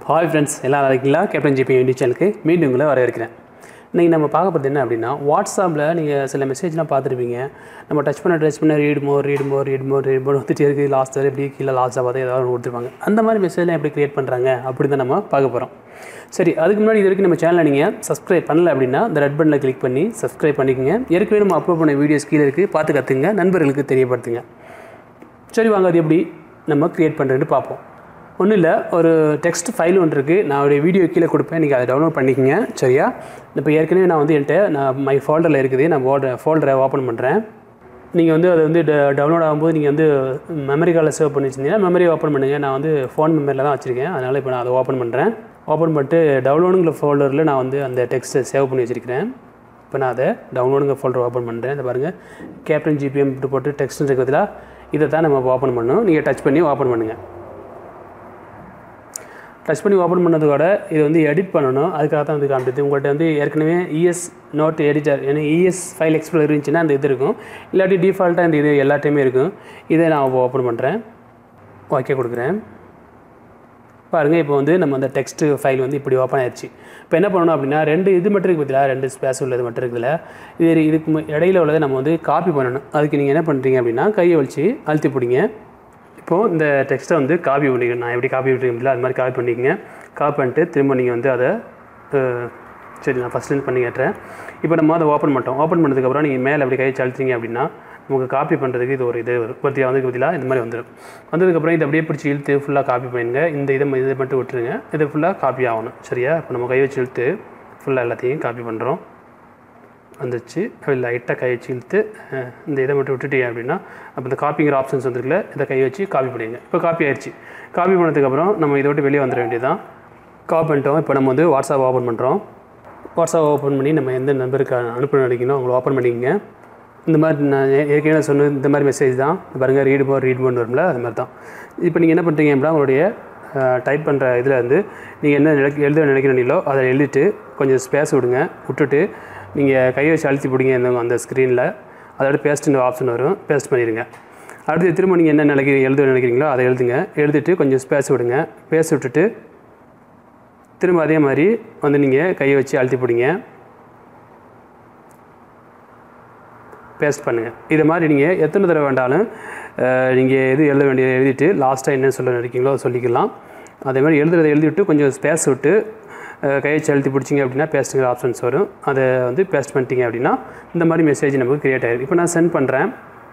hi friends எல்லாம் நல்லா இருக்கீங்களா கேப்டன் ஜிபி யூடியூப் சேனலுக்கு மீண்டும் உங்களை வரவேற்கிறேன் இன்றைக்கி நம்ம பார்க்க போகிறது என்ன அப்படின்னா வாட்ஸ்அப்பில் நீங்கள் சில மெசேஜ்லாம் பார்த்துருப்பீங்க நம்ம டச் பண்ண டச் பண்ண read more read more read more read more வந்துட்டே இருக்குது லாஸ்ட் வரை எப்படி கீழே லாஸ்ட்டாக பார்த்து ஏதாவது ஒன்று கொடுத்துருப்பாங்க அந்த மாதிரி மெசேஜ்லாம் எப்படி க்ரியேட் பண்ணுறாங்க அப்படி தான் நம்ம பார்க்க போகிறோம் சரி அதுக்கு முன்னாடி இது வரைக்கும் நம்ம சேனலை நீங்கள் சப்ஸ்கிரைப் பண்ணல அப்படின்னா இந்த ரெட் பட்டனில் கிளிக் பண்ணி சப்ஸ்கிரைப் பண்ணிக்கோங்க ஏற்கனவே நம்ம அப்லோட் பண்ண வீடியோஸ் கீழே இருக்குது பார்த்து கற்றுங்க நண்பர்களுக்கு தெரியப்படுத்துங்க சரி வாங்க அது எப்படி நம்ம க்ரியேட் பண்ணுறேன்னு பார்ப்போம் ஒன்றும் இல்லை ஒரு டெக்ஸ்ட் ஃபைல் ஒன்று இருக்குது நான் ஒரு வீடியோ கீழே கொடுப்பேன் நீங்கள் அதை டவுன்லோட் பண்ணிக்கோங்க சரியா இப்போ ஏற்கனவே நான் வந்து என்கிட்ட நான் மை ஃபோல்டரில் இருக்குது நான் ஃபோல்டர் ஃபோல்டரை ஓப்பன் பண்ணுறேன் நீங்கள் வந்து அதை வந்து டவுன்லோட் ஆகும்போது நீங்கள் வந்து மெமரி கார்டில் சேவ் பண்ணி வச்சிருந்தீங்கன்னா மெமரி ஓப்பன் பண்ணுங்கள் நான் வந்து ஃபோன் மெமரியில் தான் வச்சுருக்கேன் அதனால் இப்போ நான் அதை ஓப்பன் பண்ணுறேன் ஓப்பன் பண்ணிட்டு டவுன்லோடுங்கிற ஃபோல்டரில் நான் வந்து அந்த டெக்ஸ்ட்டை சேவ் பண்ணி வச்சுருக்கிறேன் இப்போ நான் அதை டவுன்லோடுங்க ஃபோல்டர் ஓப்பன் பண்ணுறேன் இந்த பாருங்கள் கேப்டன் ஜிபிஎம் போட்டு டெக்ஸ்ட் இருக்கிறதுல இதை தான் நம்ம ஓப்பன் பண்ணணும் நீங்கள் டச் பண்ணி ஓப்பன் பண்ணுங்கள் டச் பண்ணி ஓப்பன் பண்ணதோட இது வந்து எடிட் பண்ணணும் அதுக்காக தான் வந்து காமிடுது உங்கள்கிட்ட வந்து ஏற்கனவே இஎஸ் நோட் எடிட்டர் ஏன்னா இஎஸ் ஃபைல் எக்ஸ்ப்ளோர் இருந்துச்சுன்னா அந்த இது இருக்கும் இல்லாட்டி டிஃபால்ட்டாக இந்த இது எல்லா டைமே இருக்கும் இதை நான் ஓப்பன் பண்ணுறேன் ஓகே கொடுக்குறேன் பாருங்கள் இப்போ வந்து நம்ம அந்த டெக்ஸ்ட் ஃபைல் வந்து இப்படி ஓப்பன் ஆயிடுச்சு இப்போ என்ன பண்ணணும் அப்படின்னா ரெண்டு இது மட்டும் இருக்குது பார்த்தீங்களா ரெண்டு ஸ்பேஸ் உள்ளது மட்டும் இருக்குதுல இது இதுக்கு மு- இடையில உள்ளதை நம்ம வந்து காப்பி பண்ணணும் அதுக்கு நீங்கள் என்ன பண்ணுறீங்க அப்படின்னா கையை வச்சு அழுத்தி பிடிங்க இப்போது இந்த டெக்ஸ்ட்டை வந்து காப்பி பண்ணிக்கணும் நான் எப்படி காப்பி பண்ணிக்கிறீங்களோ அது மாதிரி காப்பி பண்ணிக்கங்க காப்பி பண்ணிட்டு திரும்ப நீங்கள் வந்து அதை அஹ், சரி நான் ஃபஸ்ட்டு பண்ணி கேட்டுறேன் இப்போ நம்ம அதை ஓப்பன் பண்ணிட்டோம் ஓப்பன் பண்ணதுக்கப்புறம் நீங்கள் மேலே அப்படி கை அழுத்திங்க அப்படின்னா நமக்கு காப்பி பண்ணுறதுக்கு இது ஒரு இது வரும் பத்தியா வந்து பதிலாக இந்த மாதிரி வந்துடும் வந்ததுக்கப்புறம் இதை அப்படியே பிடிச்சி இழுத்து ஃபுல்லாக காப்பி பண்ணிடுங்க இந்த இதை ம- இதை மட்டும் விட்டுருங்க இது ஃபுல்லாக காப்பி ஆகணும் சரியா இப்போ நம்ம கை வச்சு இழுத்து ஃபுல்லாக எல்லாத்தையும் காப்பி பண்ணுறோம் வந்துச்சு அப்படி லைட்டாக கை வச்சு இழுத்து அஹ், இந்த இதை மட்டும் விட்டுட்டீங்க அப்படின்னா அப்போ இந்த காப்பிங்கிற ஆப்ஷன்ஸ் வந்துருக்குல்ல இதை கை வச்சு காப்பி பண்ணிடுங்க இப்போ காப்பி ஆயிடுச்சு காப்பி பண்ணதுக்கப்புறம் நம்ம இதை விட்டு வெளியே வந்துட வேண்டியதுதான் காப்பி பண்ணிட்டோம் இப்போ நம்ம வந்து வாட்ஸ்அப் ஓப்பன் பண்ணுறோம் வாட்ஸ்அப் ஓப்பன் பண்ணி நம்ம எந்த நம்பருக்கு அனுப்ப நினைக்கணும் அவங்கள ஓப்பன் பண்ணிக்கங்க இந்த மாதிரி நான் ஏ- ஏற்கனவே சொன்னது இந்த மாதிரி மெசேஜ் தான் பாருங்கள் ரீடு மோர் ரீட் மோர் வரும்ல அது மாதிரி தான் இப்போ நீங்கள் என்ன பண்ணுறீங்க அப்படின்னா உங்களுடைய டைப் பண்ணுற இதில் வந்து நீங்கள் என்ன நினைக்க எழுத நினைக்கிறீங்களோ அதை எழுதிட்டு கொஞ்சம் ஸ்பேஸ் விடுங்க விட்டுட்டு நீங்கள் கையை வச்சு அழுத்தி பிடிங்க இந்த அந்த ஸ்க்ரீனில் அதோட பேஸ்ட்னு ஆப்ஷன் வரும் பேஸ்ட் பண்ணிடுங்க அடுத்து திரும்ப நீங்கள் என்ன நினைக்கிறீங்க எழுத நினைக்கிறீங்களோ அதை எழுதுங்க எழுதிட்டு கொஞ்சம் ஸ்பேஸ் விடுங்க பேஸ் விட்டுட்டு திரும்ப அதே மாதிரி வந்து நீங்கள் கையை வச்சு அழுத்தி பிடிங்க பேஸ்ட் பண்ணுங்கள் இது மாதிரி நீங்கள் எத்தனை தடவை வேண்டாலும் நீங்கள் எது எழுத வேண்டியதை எழுதிட்டு லாஸ்ட்டாக என்ன சொல்ல நினைக்கிறீங்களோ அதை சொல்லிக்கலாம் அதே மாதிரி எழுதுறதை எழுதிவிட்டு கொஞ்சம் ஸ்பேஸ் விட்டு அஹ், கையை வச்சு அழுத்தி பிடிச்சிங்க அப்படின்னா பேஸ்ட்டுங்கிற ஆப்ஷன்ஸ் வரும் அதை வந்து பேஸ்ட் பண்ணிட்டீங்க அப்படின்னா இந்த மாதிரி மெசேஜ் நமக்கு க்ரியேட் ஆகிடும் இப்போ நான் சென்ட் பண்ணுறேன்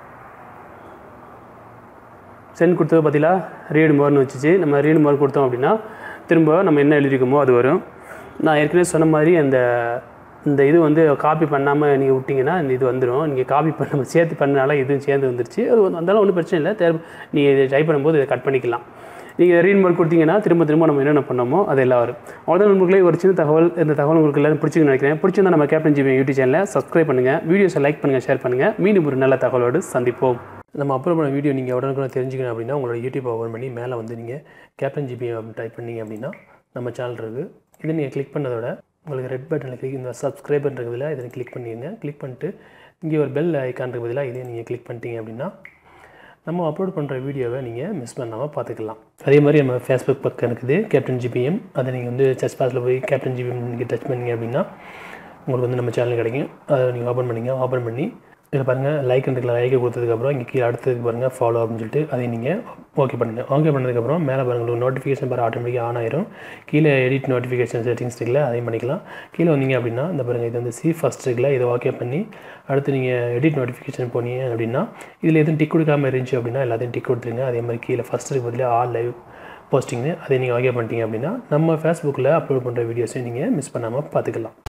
சென்ட் கொடுத்தது பார்த்தீங்களா ரீடு மோர்னு வச்சுச்சு நம்ம ரீடு மோர் கொடுத்தோம் அப்படின்னா திரும்ப நம்ம என்ன எழுதிருக்கோமோ அது வரும் நான் ஏற்கனவே சொன்ன மாதிரி அந்த இந்த இது வந்து காப்பி பண்ணாமல் நீங்கள் விட்டிங்கன்னா இந்த இது வந்துடும் நீங்கள் காப்பி பண்ண சேர்த்து பண்ணனால இதுவும் சேர்ந்து வந்துருச்சு அது வந்து- அதெல்லாம் ஒன்றும் பிரச்சனை இல்லை தேர் நீங்கள் இதை டைப் பண்ணும்போது இதை கட் பண்ணிக்கலாம் நீங்கள் ரீட் மோட் கொடுத்தீங்கன்னா திரும்ப திரும்ப நம்ம என்னென்ன பண்ணோமோ அது எல்லாம் வரும் அவ்வளோதான் நண்பர்களே ஒரு சின்ன தகவல் இந்த தகவல் உங்களுக்கு எல்லாரும் பிடிச்சிங்கன்னு நினைக்கிறேன் பிடிச்சிருந்தா நம்ம கேப்டன் ஜிபி யூடியூப் சேனலை சப்ஸ்கிரைப் பண்ணுங்கள் வீடியோஸை லைக் பண்ணுங்கள் ஷேர் பண்ணுங்கள் மீண்டும் ஒரு நல்ல தகவலோடு சந்திப்போம் நம்ம அப்லோட் பண்ண வீடியோ நீங்கள் உடனுக்குடன் தெரிஞ்சுக்கணும் அப்படின்னா உங்களோட யூடியூப் ஓப்பன் பண்ணி மேலே வந்து நீங்கள் கேப்டன் ஜிபி டைப் பண்ணீங்க அப்படின்னா நம்ம சேனல் இருக்குது இதை நீங்கள் கிளிக் பண்ணதோட உங்களுக்கு ரெட் பட்டனில் கிளிக் இந்த சப்ஸ்கிரைபர் இருக்கிறதுல இதை கிளிக் பண்ணிடுங்க கிளிக் பண்ணிட்டு இங்கே ஒரு பெல் ஐக்கான் பதிலாக இதையும் நீங்கள் கிளிக் பண்ணிட்டீங்க அப்படின்னா நம்ம அப்லோட் பண்ணுற வீடியோவை நீங்கள் மிஸ் பண்ணாமல் பார்த்துக்கலாம் அதே மாதிரி நம்ம ஃபேஸ்புக் பக்கம் இருக்குது கேப்டன் ஜிபிஎம் அதை நீங்கள் வந்து சர்ச் பாஸில் போய் கேப்டன் ஜிபிஎம் நீங்கள் டச் பண்ணீங்க அப்படின்னா உங்களுக்கு வந்து நம்ம சேனல் கிடைக்கும் அதை நீங்கள் ஓப்பன் பண்ணிங்க ஓப்பன் பண்ணி இதில் பாருங்கள் லைக் இருக்குல்ல லைக்கை கொடுத்ததுக்கப்புறம் இங்கே கீழே அடுத்ததுக்கு பாருங்கள் ஃபாலோ அப்படின்னு சொல்லிட்டு அதை நீங்கள் ஓகே பண்ணுங்கள் ஓகே பண்ணதுக்கப்புறம் மேலே பாருங்கள் உங்களுக்கு நோட்டிஃபிகேஷன் பாரு ஆட்டோமேட்டிக்காக ஆன் ஆயிரும் கீழே எடிட் நோட்டிஃபிகேஷன் செட்டிங்ஸ் இருக்குல்ல அதையும் பண்ணிக்கலாம் கீழே வந்தீங்க அப்படின்னா இந்த பாருங்கள் இது வந்து சி ஃபஸ்ட் இருக்குல்ல இதை ஓகே பண்ணி அடுத்து நீங்கள் எடிட் நோட்டிஃபிகேஷன் போனீங்க அப்படின்னா இதில் எதுவும் டிக் கொடுக்காம இருந்துச்சு அப்படின்னா எல்லாத்தையும் டிக் கொடுத்துருங்க அதே மாதிரி கீழே ஃபஸ்ட் இருக்கு பதிலாக ஆல் லைவ் போஸ்டிங்னு அதை நீங்கள் ஓகே பண்ணிட்டீங்க அப்படின்னா நம்ம ஃபேஸ்புக்கில் அப்லோட் பண்ணுற வீடியோஸை நீங்கள் மிஸ் பண்ணாமல் பார்த்துக்கலாம்